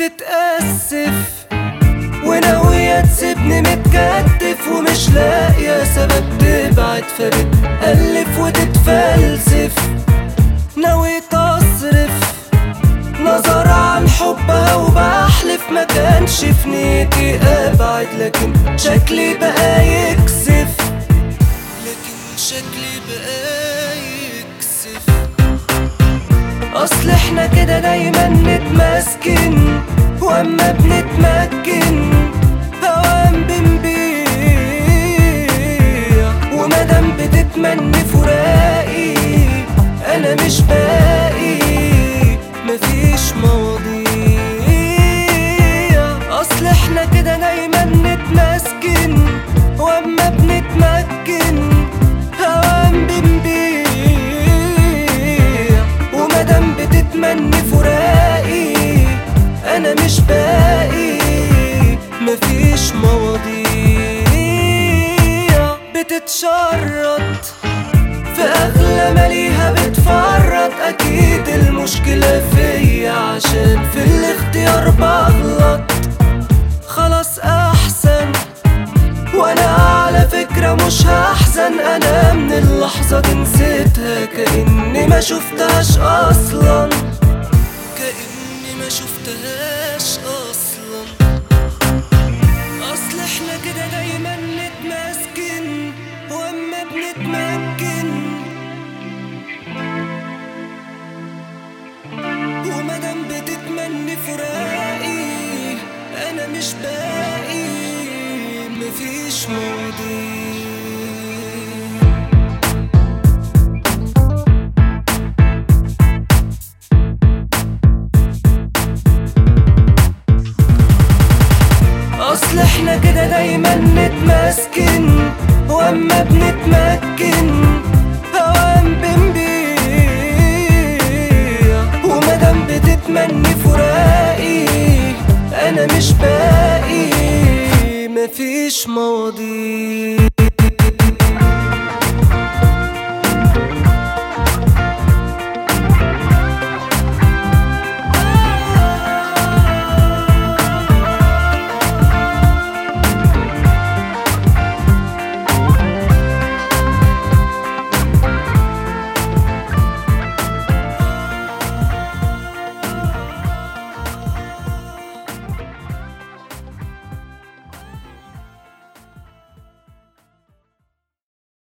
بتتأسف وناوية تسيبني متكتف ومش لاقية سبب تبعد فبتألف وتتفلسف ناوي تصرف نظر عن حبها وبحلف ما كانش في نيتي ابعد لكن شكلي بقى يكسف لكن شكلي بقى يكسف اصل احنا كده دايما نتمسكن واما بنتمكن اوام بنبيع ومادام بتتمني فراقي انا مش باقي مفيش مواضيع اصل احنا كده دايما نتمسكن واما بنتمكن اوام بنبيع ومادام بتتمني فراقي انا مش باقي مفيش مواضيع بتتشرط في اغلى ماليها بتفرط اكيد المشكلة فيا عشان في الاختيار بغلط خلاص احسن وانا على فكرة مش هحزن انا من اللحظة دي نسيتها كأني ما شفتهاش اصلا كأني ما شفتهاش اصلا اصل احنا كده دايما نتمسكن واما بنتمكن ومادام بتتمني فراقي انا مش باقي مفيش مواضيع اصل احنا كده دايما نتمسكن واما بنتمكن اوام بنبيع ومادام بتتمني فراقي انا مش باقي مفيش مواضيع